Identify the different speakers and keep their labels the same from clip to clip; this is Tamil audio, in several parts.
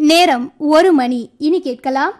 Speaker 1: நேரம் ஒரு மணி இனி கேட்கலாம்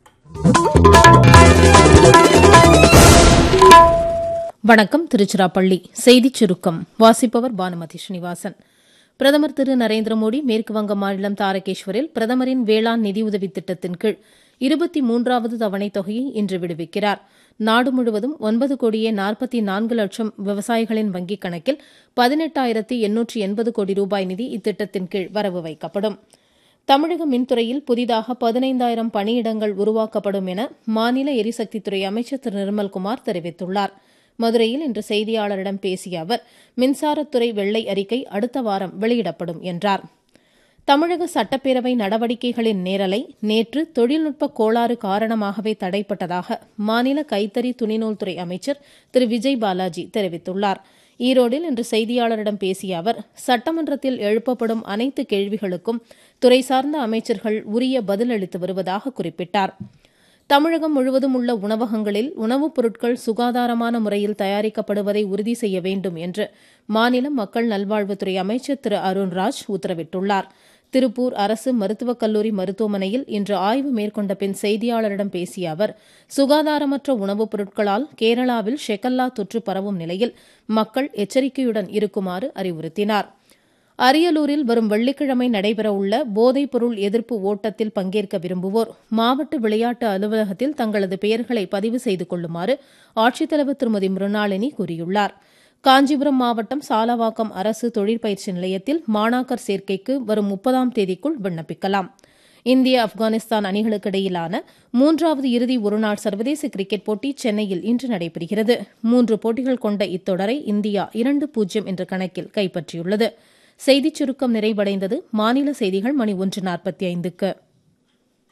Speaker 2: வணக்கம் திருச்சிராப்பள்ளி செய்திச் சுருக்கம் வாசிப்பவர் பானுமதி ஸ்ரீனிவாசன் பிரதமர் திரு நரேந்திர மோடி மேற்குவங்க மாநிலம் தாரகேஸ்வரில் பிரதமரின் வேளாண் நிதியுதவி திட்டத்தின் கீழ் இருபத்தி மூன்றாவது தவணைத் தொகையை இன்று விடுவிக்கிறார் நாடு முழுவதும் ஒன்பது கோடியே நாற்பத்தி நான்கு லட்சம் விவசாயிகளின் வங்கிக் கணக்கில் பதினெட்டாயிரத்தி எண்ணூற்றி எண்பது கோடி ரூபாய் நிதி இத்திட்டத்தின் கீழ் வரவு வைக்கப்படும் தமிழக மின்துறையில் புதிதாக பதினைந்தாயிரம் பணியிடங்கள் உருவாக்கப்படும் என மாநில எரிசக்தித்துறை அமைச்சர் திரு நிர்மல்குமார் தெரிவித்துள்ளார் மதுரையில் இன்று செய்தியாளரிடம் பேசிய அவர் மின்சாரத்துறை வெள்ளை அறிக்கை அடுத்த வாரம் வெளியிடப்படும் என்றார் தமிழக சட்டப்பேரவை நடவடிக்கைகளின் நேரலை நேற்று தொழில்நுட்ப கோளாறு காரணமாகவே தடைப்பட்டதாக மாநில கைத்தறி துணிநூல்துறை அமைச்சர் திரு விஜய் பாலாஜி தெரிவித்துள்ளார் ஈரோடில் இன்று செய்தியாளரிடம் பேசிய அவர் சட்டமன்றத்தில் எழுப்பப்படும் அனைத்து கேள்விகளுக்கும் துறை சார்ந்த அமைச்சர்கள் உரிய பதிலளித்து வருவதாக குறிப்பிட்டார் தமிழகம் முழுவதும் உள்ள உணவகங்களில் உணவுப் பொருட்கள் சுகாதாரமான முறையில் தயாரிக்கப்படுவதை உறுதி செய்ய வேண்டும் என்று மாநில மக்கள் நல்வாழ்வுத்துறை அமைச்சர் திரு அருண்ராஜ் உத்தரவிட்டுள்ளார் திருப்பூர் அரசு மருத்துவக் கல்லூரி மருத்துவமனையில் இன்று ஆய்வு மேற்கொண்ட பின் செய்தியாளரிடம் பேசிய அவர் சுகாதாரமற்ற உணவுப் பொருட்களால் கேரளாவில் ஷெகல்லா தொற்று பரவும் நிலையில் மக்கள் எச்சரிக்கையுடன் இருக்குமாறு அறிவுறுத்தினார் அரியலூரில் வரும் வெள்ளிக்கிழமை நடைபெறவுள்ள போதைப் பொருள் எதிர்ப்பு ஓட்டத்தில் பங்கேற்க விரும்புவோர் மாவட்ட விளையாட்டு அலுவலகத்தில் தங்களது பெயர்களை பதிவு செய்து கொள்ளுமாறு ஆட்சித்தலைவர் திருமதி மிருணாளினி கூறியுள்ளார் காஞ்சிபுரம் மாவட்டம் சாலவாக்கம் அரசு தொழிற்பயிற்சி நிலையத்தில் மாணாக்கர் சேர்க்கைக்கு வரும் முப்பதாம் தேதிக்குள் விண்ணப்பிக்கலாம் இந்திய ஆப்கானிஸ்தான் அணிகளுக்கு இடையிலான மூன்றாவது இறுதி ஒருநாள் சர்வதேச கிரிக்கெட் போட்டி சென்னையில் இன்று நடைபெறுகிறது மூன்று போட்டிகள் கொண்ட இத்தொடரை இந்தியா இரண்டு பூஜ்ஜியம் என்ற கணக்கில் கைப்பற்றியுள்ளது செய்திச் சுருக்கம் நிறைவடைந்தது மாநில செய்திகள் மணி ஒன்று நாற்பத்தி ஐந்துக்கு